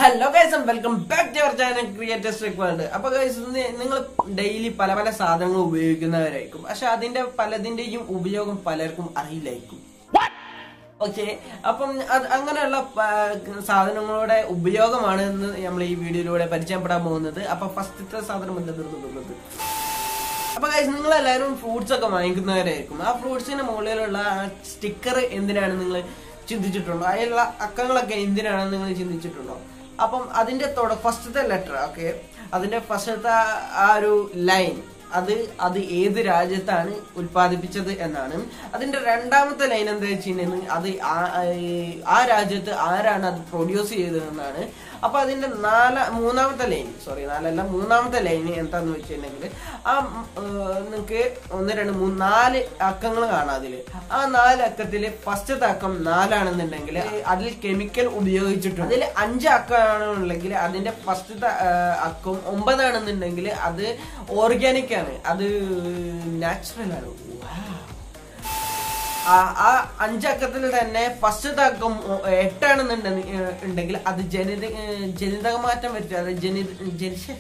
Hello guys welcome back to our channel creators trick world അപ്പൊ guys നിങ്ങൾ daily പല പല സാധനങ്ങൾ ഉപയോഗിക്കുന്നവരായിരിക്കും പക്ഷെ അതിന്റെ പലതിന്റെയും ഉപയോഗം പലർക്കും അറിയില്ലായിരിക്കും ഓക്കെ അപ്പം അത് അങ്ങനെയുള്ള പ- സാധനങ്ങളുടെ ഉപയോഗമാണ് ഇന്ന് നമ്മൾ ഈ വീഡിയോയിലൂടെ പരിചയപ്പെടാൻ പോകുന്നത് അപ്പൊ ഫസ്റ്റത്തെ സാധനം എന്തെന്ന് തോന്നുന്നത് അപ്പൊ guys, നിങ്ങൾ എല്ലാവരും ഫ്രൂട്ട്സ് ഒക്കെ വാങ്ങിക്കുന്നവരായിരിക്കും ആ ഫ്രൂട്ട്സിന്റെ മുകളിലുള്ള സ്റ്റിക്കർ എന്തിനാണ് നിങ്ങൾ ചിന്തിച്ചിട്ടുണ്ടോ അതിലുള്ള അക്കങ്ങളൊക്കെ എന്തിനാണെന്ന് നിങ്ങൾ ചിന്തിച്ചിട്ടുണ്ടോ അപ്പം അതിന്റെ ഫസ്റ്റത്തെ ലെറ്റർ ഓക്കെ അതിന്റെ ഫസ്റ്റത്തെ ആ ഒരു ലൈൻ അത് അത് ഏത് രാജ്യത്താണ് ഉൽപ്പാദിപ്പിച്ചത് എന്നാണ് അതിന്റെ രണ്ടാമത്തെ ലൈൻ എന്താ വെച്ചിട്ടുണ്ടെങ്കിൽ അത് ആ- ഈ- ആ രാജ്യത്ത് ആരാണ് അത് പ്രൊഡ്യൂസ് ചെയ്തതെന്നാണ് അപ്പൊ അതിന്റെ നാല മൂന്നാമത്തെ ലൈൻ സോറി നാലല്ല മൂന്നാമത്തെ ലൈൻ എന്താന്ന് വെച്ചിട്ടുണ്ടെങ്കിൽ ആ നിങ്ങൾക്ക് ഒന്ന് രണ്ട് മൂന്ന് നാല് അക്കങ്ങൾ കാണാം അതില് ആ നാല് അക്കത്തില് ഫസ്റ്റത്തെ അക്കം നാലാണെന്നുണ്ടെങ്കിൽ അതിൽ കെമിക്കൽ ഉപയോഗിച്ചിട്ടുണ്ട് അതിൽ അഞ്ച് അക്കമാണെന്നുണ്ടെങ്കിൽ അതിന്റെ ഫസ്റ്റത്തെ അക്കം ഒമ്പതാണെന്നുണ്ടെങ്കിൽ അത് ഓർഗാനിക് ആണ് അത് നാച്ചുറൽ ആണ് Wow. ആ ആ അഞ്ചക്കത്തിൽ തന്നെ ഫസ്റ്റ് അക്കം എട്ടാണെന്നുണ്ടെങ്കിൽ ഉണ്ടെങ്കിൽ അത് ജനിത ജനിതക മാറ്റം വരുത്തി അത് ജനി ജനിച്ച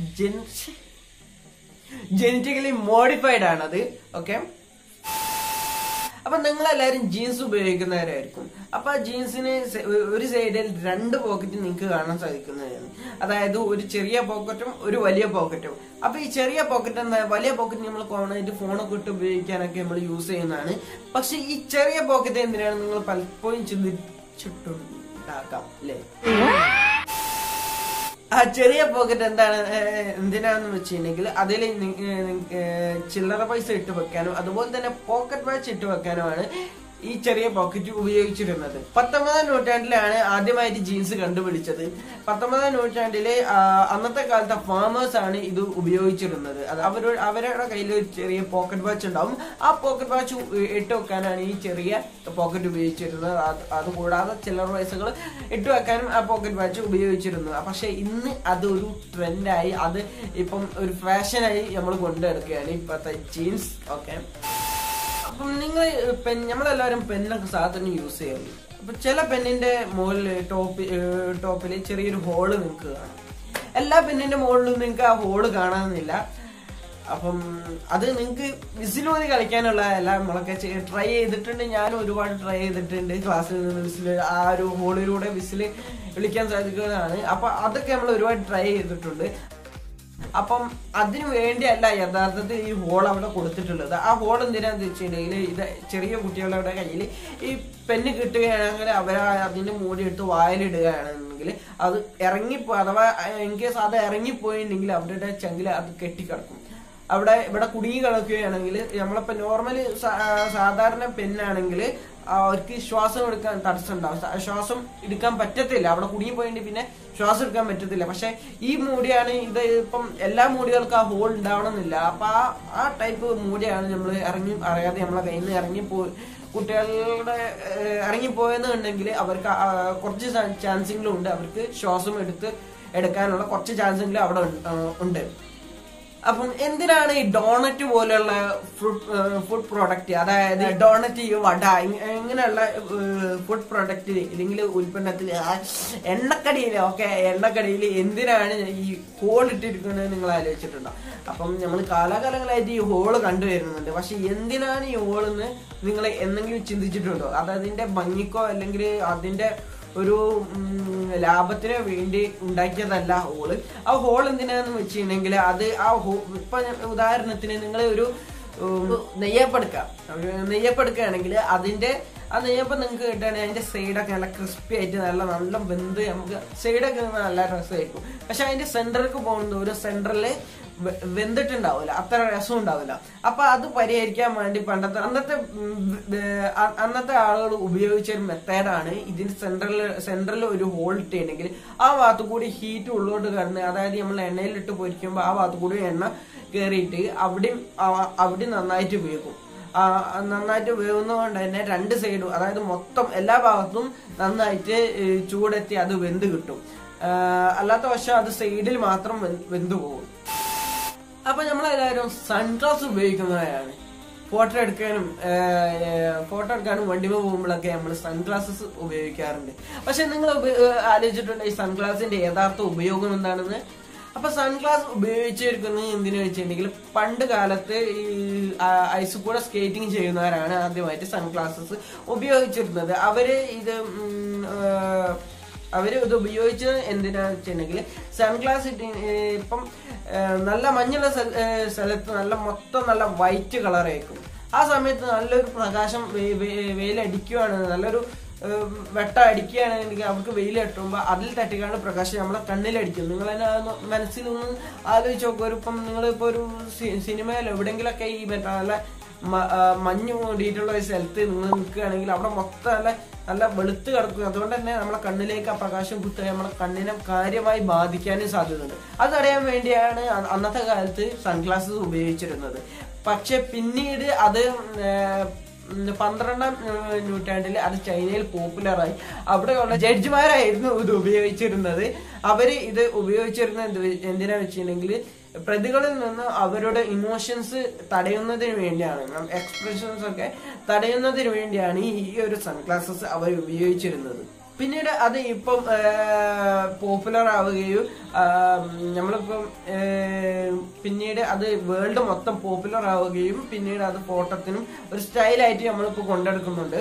ജനറ്റിക്കലി മോഡിഫൈഡ് ആണത് ഓക്കെ അപ്പൊ നിങ്ങൾ എല്ലാവരും ജീൻസ് ഉപയോഗിക്കുന്നവരായിരിക്കും അപ്പൊ ആ ജീൻസിന് സെ- ഒരു സൈഡിൽ രണ്ട് പോക്കറ്റ് നിങ്ങൾക്ക് കാണാൻ സാധിക്കുന്നതാണ് അതായത് ഒരു ചെറിയ പോക്കറ്റും ഒരു വലിയ പോക്കറ്റും അപ്പൊ ഈ ചെറിയ പോക്കറ്റ് എന്താ വലിയ പോക്കറ്റ് നമ്മൾ കോമണായിട്ട് ഫോണൊക്കെ ഇട്ട് ഉപയോഗിക്കാനൊക്കെ നമ്മൾ യൂസ് ചെയ്യുന്നതാണ് പക്ഷെ ഈ ചെറിയ പോക്കറ്റ് എന്തിനാണ് നിങ്ങൾ പലപ്പോഴും ചിന്തിച്ചിട്ടുണ്ടാക്കാം അല്ലേ ആ ചെറിയ പോക്കറ്റ് എന്താണ് ഏഹ്, എന്തിനാന്ന് വെച്ചിട്ടുണ്ടെങ്കിൽ അതിൽ ചില്ലറ പൈസ ഇട്ട് വെക്കാനും അതുപോലെ തന്നെ പോക്കറ്റ് വാച്ച് ഇട്ട് വെക്കാനുമാണ് ഈ ചെറിയ പോക്കറ്റ് ഉപയോഗിച്ചിരുന്നത് പത്തൊമ്പതാം നൂറ്റാണ്ടിലാണ് ആദ്യമായിട്ട് ജീൻസ് കണ്ടുപിടിച്ചത് പത്തൊമ്പതാം നൂറ്റാണ്ടിലെ ആ, അന്നത്തെ കാലത്തെ ഫാമേഴ്സ് ആണ് ഇത് ഉപയോഗിച്ചിരുന്നത് അത് അവരുടെ അവരുടെ കയ്യിൽ ഒരു ചെറിയ പോക്കറ്റ് വാച്ച് ഉണ്ടാവും ആ പോക്കറ്റ് വാച്ച് ഇട്ട് വെക്കാനാണ് ഈ ചെറിയ പോക്കറ്റ് ഉപയോഗിച്ചിരുന്നത് അത് അതുകൂടാതെ ചില്ലറ പൈസകൾ ഇട്ട് വെക്കാനും ആ പോക്കറ്റ് വാച്ച് ഉപയോഗിച്ചിരുന്നു പക്ഷെ ഇന്ന് അത് ഒരു ട്രെൻഡായി അത് ഇപ്പം ഒരു ഫാഷനായി നമ്മൾ കൊണ്ടുനടക്കുകയാണ് ഇപ്പോഴത്തെ ജീൻസ് ഓക്കെ അപ്പം നിങ്ങൾ പെൻ നമ്മളെല്ലാവരും പെന്നൊക്കെ സാധാരണ യൂസ് ചെയ്യുന്നു അപ്പൊ ചില പെന്നിന്റെ മുകളിൽ ടോപ്പ് ടോപ്പിൽ ചെറിയൊരു ഹോള് നിങ്ങൾക്ക് കാണാം എല്ലാ പെന്നിന്റെ മുകളിലും നിങ്ങൾക്ക് ആ ഹോള് കാണാമെന്നില്ല അപ്പം അത് നിങ്ങൾക്ക് വിസിലൂതി കളിക്കാനുള്ള എല്ലാം നമ്മളൊക്കെ ട്രൈ ചെയ്തിട്ടുണ്ട് ഞാനും ഒരുപാട് ട്രൈ ചെയ്തിട്ടുണ്ട് ക്ലാസ്സിൽ നിന്ന് വിസിൽ ആ ഒരു ഹോളിലൂടെ വിസിൽ വിളിക്കാൻ സാധിക്കുന്നതാണ് അപ്പൊ അതൊക്കെ നമ്മൾ ഒരുപാട് ട്രൈ ചെയ്തിട്ടുണ്ട് അപ്പം അതിനു വേണ്ടിയല്ല യഥാർത്ഥത്തിൽ ഈ ഹോൾ അവിടെ കൊടുത്തിട്ടുള്ളത് ആ ഹോൾ എന്തിനാന്ന് വെച്ചിട്ടുണ്ടെങ്കിൽ ഇത് ചെറിയ കുട്ടികളുടെ കയ്യിൽ ഈ പെണ്ണ് കിട്ടുകയാണെങ്കിൽ അവർ അതിന്റെ മൂടി എടുത്ത് വായിലിടുകയാണെങ്കിൽ അത് ഇറങ്ങിപ്പോ അഥവാ ഇൻ കേസ് അത് ഇറങ്ങിപ്പോയിട്ടുണ്ടെങ്കിൽ അവരുടെ ചങ്കിൽ അത് കെട്ടിക്കിടക്കും അവിടെ ഇവിടെ കുടുങ്ങി കിടക്കുകയാണെങ്കിൽ നമ്മളിപ്പോ നോർമല് സാധാരണ പെണ്ണാണെങ്കിൽ അവർക്ക് ശ്വാസം എടുക്കാൻ തടസ്സം ഉണ്ടാവും സ- ശ്വാസം എടുക്കാൻ പറ്റത്തില്ല അവിടെ കുടുങ്ങി പോയിട്ട് പിന്നെ ശ്വാസം എടുക്കാൻ പറ്റത്തില്ല പക്ഷെ ഈ മൂടിയാണ് ഇത് ഇപ്പം എല്ലാ മൂടികൾക്കും ആ ഹോൾ ഉണ്ടാവണമെന്നില്ല അപ്പൊ ആ ആ ടൈപ്പ് മൂടിയാണ് നമ്മൾ ഇറങ്ങി അറിയാതെ നമ്മളെ കയ്യിൽ നിന്ന് ഇറങ്ങിപ്പോ കുട്ടികളുടെ ഏഹ്, ഇറങ്ങിപ്പോയെന്നുണ്ടെങ്കിൽ അവർക്ക് ആ കുറച്ച് ചാൻസെങ്കിലും ഉണ്ട് അവർക്ക് ശ്വാസം എടുത്ത് എടുക്കാനുള്ള കുറച്ച് ചാൻസെങ്കിലും അവിടെ ഉണ്ട്- ആ, ഉണ്ട് അപ്പം എന്തിനാണ് ഈ ഡോണറ്റ് പോലെയുള്ള ഫുഡ് ഫുഡ് പ്രോഡക്റ്റ് അതായത് ഡോണറ്റ് വട ഇങ്ങ- ഇങ്ങനെയുള്ള ഫുഡ് പ്രോഡക്റ്റ് ഇല്ലെങ്കിൽ ഉൽപ്പന്നത്തിൽ ആ എണ്ണക്കടിയിൽ ഓക്കെ എണ്ണക്കടിയിൽ എന്തിനാണ് ഈ ഹോൾ ഇട്ടിരിക്കുന്നത് നിങ്ങൾ ആലോചിച്ചിട്ടുണ്ടോ അപ്പം നമ്മൾ കാലാകാലങ്ങളായിട്ട് ഈ ഹോള് കണ്ടുവരുന്നുണ്ട് പക്ഷെ എന്തിനാണ് ഈ ഹോളെന്ന് നിങ്ങൾ എന്തെങ്കിലും ചിന്തിച്ചിട്ടുണ്ടോ അത് അതിന്റെ ഭംഗിക്കോ അല്ലെങ്കിൽ അതിന്റെ ഒരു ഉം, ലാഭത്തിന് വേണ്ടി ഉണ്ടാക്കിയതല്ല ഹോള് ആ ഹോൾ എന്തിനാന്ന് വെച്ചിട്ടുണ്ടെങ്കിൽ അത് ആ ഹോ ഇപ്പൊ ഞാൻ ഉദാഹരണത്തിന് നിങ്ങൾ ഒരു ഉം, നെയ്യപ്പം എടുക്കാം ഒരു നെയ്യപ്പം എടുക്കുകയാണെങ്കിൽ അതിന്റെ ആ നെയ്യപ്പം നിങ്ങൾക്ക് കിട്ടുകയാണെങ്കിൽ അതിന്റെ സൈഡൊക്കെ നല്ല ക്രിസ്പി ആയിട്ട് നല്ല നല്ല വെന്ത് നമുക്ക് സൈഡൊക്കെ നല്ല രസമായിരിക്കും പക്ഷെ അതിന്റെ സെന്ററിലേക്ക് പോകുന്ന ഒരു സെന്ററിൽ വെന്തിട്ടുണ്ടാവില്ല അത്ര രസം ഉണ്ടാവില്ല അപ്പൊ അത് പരിഹരിക്കാൻ വേണ്ടി പണ്ടത്തെ അന്നത്തെ ഉം, ഏർ, അ- അന്നത്തെ ആളുകൾ ഉപയോഗിച്ച ഒരു മെത്തേഡാണ് ഇതിന്റെ സെൻട്രൽ സെൻട്രൽ ഒരു ഹോൾ ഇട്ടുണ്ടെങ്കിൽ ആ ഭാഗത്ത് കൂടി ഹീറ്റ് ഉള്ളോട്ട് കടന്ന് അതായത് നമ്മൾ എണ്ണയിലിട്ട് പൊരിക്കുമ്പോൾ ആ ഭാഗത്ത് കൂടി എണ്ണ കയറിയിട്ട് അവിടെയും ആ- അവിടെ നന്നായിട്ട് വേകും ആ, നന്നായിട്ട് വേവുന്നതുകൊണ്ട് തന്നെ രണ്ട് സൈഡും അതായത് മൊത്തം എല്ലാ ഭാഗത്തും നന്നായിട്ട് ഏ, ചൂടെത്തി അത് വെന്ത് കിട്ടും ആ, അല്ലാത്ത പക്ഷം അത് സൈഡിൽ മാത്രം വെന്ത് വെന്ത് പോകും അപ്പൊ നമ്മളെല്ലാവരും സൺഗ്ലാസ് ഉപയോഗിക്കുന്നവരാണ് ഫോട്ടോ എടുക്കാനും ഫോട്ടോ എടുക്കാനും വണ്ടിമ പോകുമ്പോഴൊക്കെ നമ്മൾ സൺഗ്ലാസസ് ഉപയോഗിക്കാറുണ്ട് പക്ഷെ നിങ്ങൾ ആലോചിച്ചിട്ടുണ്ട് ഈ സൺഗ്ലാസിന്റെ യഥാർത്ഥ ഉപയോഗം എന്താണെന്ന് അപ്പൊ സൺഗ്ലാസ് ഉപയോഗിച്ചിരിക്കുന്നത് എന്തിനു വെച്ചിട്ടുണ്ടെങ്കിൽ പണ്ട് കാലത്ത് ഈ ഐസ് കൂടെ സ്കേറ്റിംഗ് ചെയ്യുന്നവരാണ് ആദ്യമായിട്ട് സൺഗ്ലാസസ് ഉപയോഗിച്ചിരുന്നത് അവര് ഇത് ഉം, ആ, അവര് ഇത് ഉപയോഗിച്ചത് എന്തിനാന്ന് വെച്ചിട്ടുണ്ടെങ്കിൽ സൺഗ്ലാസ് ഇട്ട് ഇപ്പം ആ, നല്ല മഞ്ഞുള്ള സ്ഥല- ആ, സ്ഥലത്ത് നല്ല മൊത്തം നല്ല വൈറ്റ് കളറായിരിക്കും ആ സമയത്ത് നല്ലൊരു പ്രകാശം വെ- വെ- വെയിലടിക്കുവാണ് നല്ലൊരു ഏഹ് വെട്ട അടിക്കുകയാണെങ്കിൽ അവർക്ക് വെയിൽ തട്ടുമ്പോൾ അതിൽ തട്ടിക്കാണ്ട് പ്രകാശം നമ്മളെ കണ്ണിലടിക്കും നിങ്ങൾ തന്നെ അതൊന്ന് മനസ്സിലൊന്ന് ആലോചിച്ച് നോക്കുക ഒരു ഇപ്പം നിങ്ങളിപ്പോൾ ഒരു സി- സിനിമയിലോ എവിടെയെങ്കിലൊക്കെ ഈ മറ്റേ നല്ല മ- ആ, മഞ്ഞ് മൂടിയിട്ടുള്ള ഒരു സ്ഥലത്ത് നിങ്ങൾ നിൽക്കുകയാണെങ്കിൽ അവിടെ മൊത്തം നല്ല നല്ല വെളുത്ത് കിടക്കും അതുകൊണ്ട് തന്നെ നമ്മളെ കണ്ണിലേക്ക് ആ പ്രകാശം കുത്തുക നമ്മളെ കണ്ണിനെ കാര്യമായി ബാധിക്കാനും സാധ്യതയുണ്ട് അത് തടയാൻ വേണ്ടിയാണ് അ- അന്നത്തെ കാലത്ത് സൺഗ്ലാസസ് ഉപയോഗിച്ചിരുന്നത് പക്ഷെ പിന്നീട് അത് ഏഹ്, ഉം, പന്ത്രണ്ടാം ഏഹ്, നൂറ്റാണ്ടിൽ അത് ചൈനയിൽ പോപ്പുലറായി അവിടെയുള്ള ജഡ്ജിമാരായിരുന്നു ഇത് ഉപയോഗിച്ചിരുന്നത് അവര് ഇത് ഉപയോഗിച്ചിരുന്നത് എന്ത് വെ- എന്തിനാ വെച്ചിട്ടുണ്ടെങ്കിൽ പ്രതികളിൽ നിന്ന് അവരുടെ ഇമോഷൻസ് തടയുന്നതിന് വേണ്ടിയാണ് എക്സ്പ്രഷൻസ് ഒക്കെ തടയുന്നതിന് വേണ്ടിയാണ് ഈ ഒരു സൺഗ്ലാസസ് അവർ ഉപയോഗിച്ചിരുന്നത് പിന്നീട് അത് ഇപ്പം പോപ്പുലർ ആവുകയും ആ, നമ്മളിപ്പം ഏ, പിന്നീട് അത് വേൾഡ് മൊത്തം പോപ്പുലർ ആവുകയും പിന്നീട് അത് ഫോട്ടോത്തിനും ഒരു സ്റ്റൈലായിട്ട് നമ്മളിപ്പോൾ കൊണ്ടെടുക്കുന്നുണ്ട്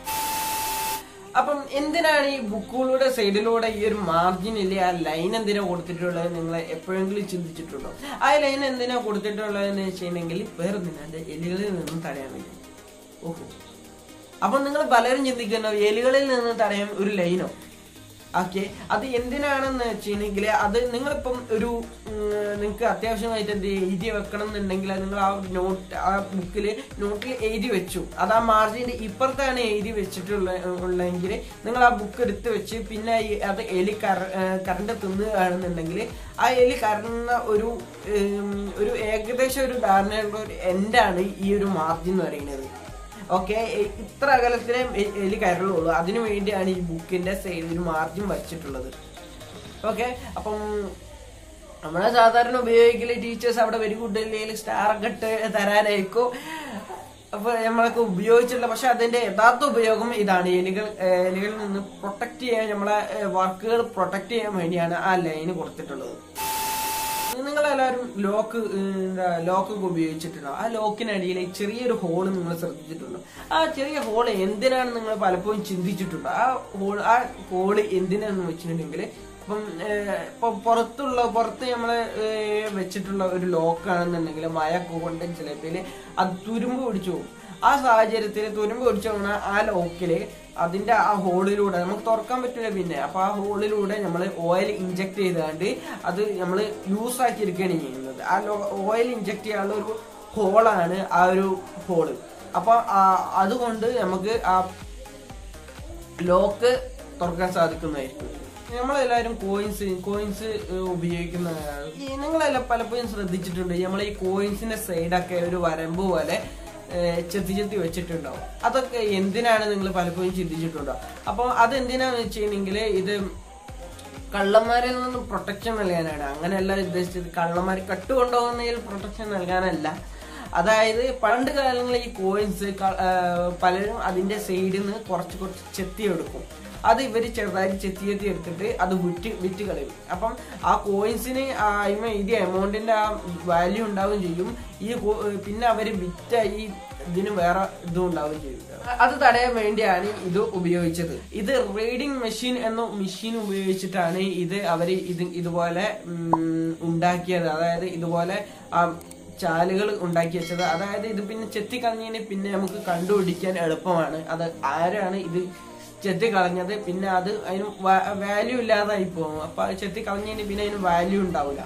അപ്പം എന്തിനാണ് ഈ ബുക്കുകളുടെ സൈഡിലൂടെ ഈ ഒരു മാർജിൻ ഇല്ലേ ആ ലൈൻ എന്തിനാ കൊടുത്തിട്ടുള്ളത് നിങ്ങൾ എപ്പോഴെങ്കിലും ചിന്തിച്ചിട്ടുണ്ടോ ആ ലൈൻ എന്തിനാ കൊടുത്തിട്ടുള്ളതെന്ന് വെച്ചിട്ടുണ്ടെങ്കിൽ വേറെ ഒന്നിനാണ്ട് എലികളിൽ നിന്നും തടയാൻ വേണ്ടി ഓഹോ അപ്പൊ നിങ്ങൾ പലരും ചിന്തിക്കുന്നു എലികളിൽ നിന്ന് തടയാൻ ഒരു ലൈനോ ഓക്കെ അത് എന്തിനാണെന്ന് വെച്ചിട്ടുണ്ടെങ്കിൽ അത് നിങ്ങളിപ്പം ഒരു നിങ്ങൾക്ക് അത്യാവശ്യമായിട്ട് എന്ത് ചെയ്യും, എഴുതി വെക്കണം എന്നുണ്ടെങ്കിൽ നിങ്ങൾ ആ നോട്ട് ആ ബുക്കിൽ നോട്ടിൽ എഴുതി വെച്ചു അത് ആ മാർജിന്റെ ഇപ്പുറത്താണ് എഴുതി വെച്ചിട്ടുള്ള ഉള്ളെങ്കിൽ നിങ്ങൾ ആ ബുക്ക് എടുത്ത് വെച്ച് പിന്നെ ഈ അത് എലി കറ കറണ്ട് തിന്നുകയാണെന്നുണ്ടെങ്കിൽ ആ എലി കറന്ന ഒരു ഉം, ഒരു ഏകദേശം ഒരു ധാരണയുള്ള ഒരു എൻഡാണ് ഈ ഒരു മാർജിൻ എന്ന് പറയുന്നത് ഓക്കെ ഇത്ര അകലത്തിലെ എ- എലി കയറുള്ളൂ അതിനു വേണ്ടിയാണ് ഈ ബുക്കിന്റെ സൈഡിൽ മാർജിൻ വച്ചിട്ടുള്ളത് ഓക്കെ അപ്പം നമ്മളെ സാധാരണ ഉപയോഗിക്കല് ടീച്ചേഴ്സ് അവിടെ വെരി ഗുഡ് അല്ലെങ്കിൽ സ്റ്റാർ ഒക്കെ ഇട്ട് തരാനായിരിക്കും അപ്പൊ നമ്മളൊക്കെ ഉപയോഗിച്ചിട്ടില്ല പക്ഷെ അതിന്റെ യഥാർത്ഥ ഉപയോഗം ഇതാണ് എലികൾ ഏഹ് എലികളിൽ നിന്ന് പ്രൊട്ടക്ട് ചെയ്യാൻ നമ്മളെ വർക്കുകൾ പ്രൊട്ടക്ട് ചെയ്യാൻ വേണ്ടിയാണ് ആ ലൈന് കൊടുത്തിട്ടുള്ളത് നിങ്ങളെല്ലാവരും ലോക്ക് എന്താ ലോക്കൊക്കെ ഉപയോഗിച്ചിട്ടുണ്ടോ ആ ലോക്കിനടിയിൽ ചെറിയൊരു ഹോള് നിങ്ങൾ ശ്രദ്ധിച്ചിട്ടുണ്ടോ ആ ചെറിയ ഹോള് എന്തിനാണ് നിങ്ങൾ പലപ്പോഴും ചിന്തിച്ചിട്ടുണ്ടോ ആ ഹോൾ ആ ഹോള് എന്തിനാന്ന് വെച്ചിട്ടുണ്ടെങ്കിൽ ഇപ്പം ഏഹ്, ഇപ്പം പുറത്തുള്ള പുറത്ത് നമ്മള് ഏഹ്, വെച്ചിട്ടുള്ള ഒരു ലോക്കാണെന്നുണ്ടെങ്കിൽ മഴ കൊണ്ട് ചിലപ്പോൾ അത് തുരുമ്പ് പിടിച്ചു പോകും ആ സാഹചര്യത്തിൽ തുരുമ്പ് പിടിച്ചു പോകുന്ന ആ ലോക്കില് അതിന്റെ ആ ഹോളിലൂടെ നമുക്ക് തുറക്കാൻ പറ്റില്ല പിന്നെ അപ്പൊ ആ ഹോളിലൂടെ നമ്മൾ ഓയിൽ ഇഞ്ചക്ട് ചെയ്താണ്ട് അത് നമ്മൾ യൂസ് ആക്കി എടുക്കുകയാണ് ചെയ്യുന്നത് ആ ഓയിൽ ഇഞ്ചക്ട് ചെയ്യാനുള്ള ഒരു ഹോളാണ് ആ ഒരു ഹോള് അപ്പൊ ആ- അതുകൊണ്ട് നമുക്ക് ആ ലോക്ക് തുറക്കാൻ സാധിക്കുന്നതായിരിക്കും നമ്മളെല്ലാവരും കോയിൻസ് കോയിൻസ് ഉപയോഗിക്കുന്നവരാണ് ഈ നിങ്ങളെല്ലാം പലപ്പോഴും ശ്രദ്ധിച്ചിട്ടുണ്ട് നമ്മൾ ഈ കോയിൻസിന്റെ സൈഡൊക്കെ ഒരു വരമ്പ് പോലെ ഏഹ്, ചെത്തി ചെത്തി വെച്ചിട്ടുണ്ടാവും അതൊക്കെ എന്തിനാണ് നിങ്ങൾ പലപ്പോഴും ചിന്തിച്ചിട്ടുണ്ടോ അപ്പോൾ അതെന്തിനാന്ന് വെച്ചിട്ടുണ്ടെങ്കിൽ ഇത് കള്ളന്മാരിൽ നിന്ന് പ്രൊട്ടക്ഷൻ നൽകാനാണ് അങ്ങനെയല്ല ഉദ്ദേശിച്ചത് കള്ളന്മാർ കട്ടുകൊണ്ടുപോകുന്നതിൽ പ്രൊട്ടക്ഷൻ നൽകാനല്ല അതായത് പണ്ട് കാലങ്ങളിൽ ഈ കോയിൻസ് പലരും അതിന്റെ സൈഡിൽ നിന്ന് കുറച്ച് കുറച്ച് ചെത്തിയെടുക്കും അത് ഇവര് ചെറുതായിട്ട് ചെത്തി ചെത്തി എടുത്തിട്ട് അത് വിറ്റ് വിറ്റ് കളയും അപ്പം ആ കോയിൻസിന് അതിമ ഇത് എമൗണ്ടിന്റെ ആ വാല്യൂ ഉണ്ടാവുകയും ചെയ്യും ഈ കോ- പിന്നെ അവര് വിറ്റ ഈ ഇതിന് വേറെ ഇതും ഉണ്ടാവുകയും ചെയ്യും അത് തടയാൻ വേണ്ടിയാണ് ഇത് ഉപയോഗിച്ചത് ഇത് റീഡിംഗ് മെഷീൻ എന്ന മെഷീൻ ഉപയോഗിച്ചിട്ടാണ് ഇത് അവര് ഇത് ഇതുപോലെ ഉം, ഉണ്ടാക്കിയത് അതായത് ഇതുപോലെ ആ ചാലുകൾ ഉണ്ടാക്കി വെച്ചത് അതായത് ഇത് പിന്നെ ചെത്തി കളഞ്ഞതിന് പിന്നെ നമുക്ക് കണ്ടുപിടിക്കാൻ എളുപ്പമാണ് അത് ആരാണ് ഇത് ചെത്തി കളഞ്ഞത് പിന്നെ അത് അതിന് വാല്യൂ ഇല്ലാതായി പോകും അപ്പൊ അത് ചെത്തി കളഞ്ഞതിന് പിന്നെ അതിന് വാല്യൂ ഉണ്ടാവില്ല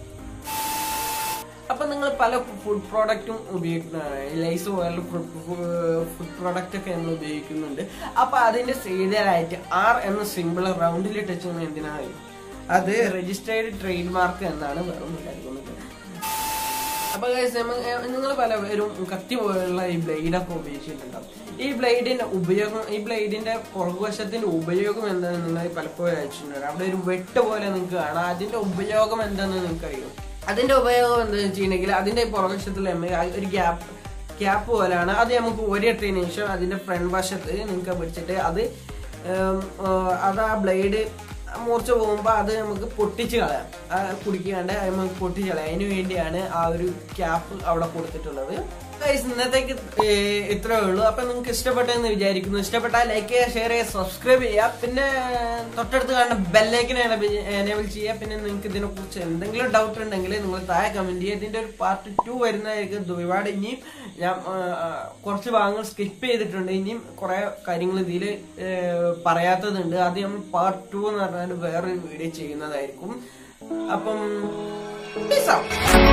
അപ്പൊ നിങ്ങൾ പല ഫുഡ് പ്രോഡക്റ്റും ഉപയോഗിക്കുന്നതാണ് ലൈസ് പോലുള്ള ഫുഡ് പ്രോഡക്റ്റ് ഒക്കെ നമ്മൾ ഉപയോഗിക്കുന്നുണ്ട് അപ്പൊ അതിന്റെ സൈഡിലായിട്ട് ആർ എന്ന സിമ്പിൾ റൗണ്ടിൽ ടച്ച് ചെയ്യുന്നത് എന്തിനാണ് അത് രജിസ്റ്റേർഡ് ട്രേഡ് മാർക്ക് എന്നാണ് പറയുന്നത് അപ്പൊ നിങ്ങൾ പലവരും കത്തി പോലുള്ള ഈ ബ്ലേഡ് ഒക്കെ ഉപയോഗിച്ചിട്ടുണ്ടാവും ഈ ബ്ലേഡിന്റെ ഉപയോഗം ഈ ബ്ലേഡിന്റെ പുറകുവശത്തിന്റെ ഉപയോഗം എന്താണെന്ന് നിങ്ങൾ പലപ്പോഴും അയച്ചിട്ടുണ്ട് അവിടെ ഒരു വെട്ട് പോലെ നിങ്ങൾക്ക് കാണാം അതിന്റെ ഉപയോഗം എന്താണെന്ന് നിങ്ങൾക്ക് അറിയും അതിന്റെ ഉപയോഗം എന്താണെന്ന് വെച്ചിട്ടുണ്ടെങ്കിൽ അതിന്റെ പുറകുവശത്തിൽ ഒരു ഗ്യാപ്പ് ക്യാപ്പ് പോലെയാണ് അത് നമുക്ക് ഒരിട്ടതിന് ശേഷം അതിന്റെ ഫ്രണ്ട് വശത്ത് നിങ്ങൾക്ക് പിടിച്ചിട്ട് അത് ഉം, ആ, അത് ആ ബ്ലേഡ് മൂർച്ച പോകുമ്പോൾ അത് നമുക്ക് പൊട്ടിച്ച് കളയാം ആ കുടിക്കാണ്ട് അത് നമുക്ക് പൊട്ടിച്ച് കളയാം അതിന് വേണ്ടിയാണ് ആ ഒരു ക്യാപ്പ് അവിടെ കൊടുത്തിട്ടുള്ളത് Guys, ഇന്നത്തേക്ക് ഏഹ് ഇത്രേ ഉള്ളൂ അപ്പൊ നിങ്ങൾക്ക് ഇഷ്ടപ്പെട്ടെന്ന് വിചാരിക്കുന്നു ഇഷ്ടപ്പെട്ടാൽ ലൈക്ക് ചെയ്യുക ഷെയർ ചെയ്യുക സബ്സ്ക്രൈബ് ചെയ്യുക പിന്നെ തൊട്ടടുത്ത് കാണുന്ന ബെല്ലൈക്കിനെ എനേബിൾ ചെയ്യുക പിന്നെ നിങ്ങൾക്ക് ഇതിനെ കുറിച്ച് എന്തെങ്കിലും ഡൗട്ട് ഉണ്ടെങ്കിൽ നിങ്ങൾ താഴെ കമന്റ് ചെയ്യുക ഇതിന്റെ ഒരു പാർട്ട് ടു വരുന്നതായിരിക്കും ഒരുപാട് ഇനിയും ഞാൻ ആ, ആ, കുറച്ച് ഭാഗങ്ങൾ സ്കിപ്പ് ചെയ്തിട്ടുണ്ട് ഇനിയും കുറെ കാര്യങ്ങൾ ഇതിൽ പറയാത്തതുണ്ട് അത് നമ്മൾ പാർട്ട് ടു എന്ന് പറഞ്ഞാൽ വേറൊരു വീഡിയോ ചെയ്യുന്നതായിരിക്കും അപ്പം peace out.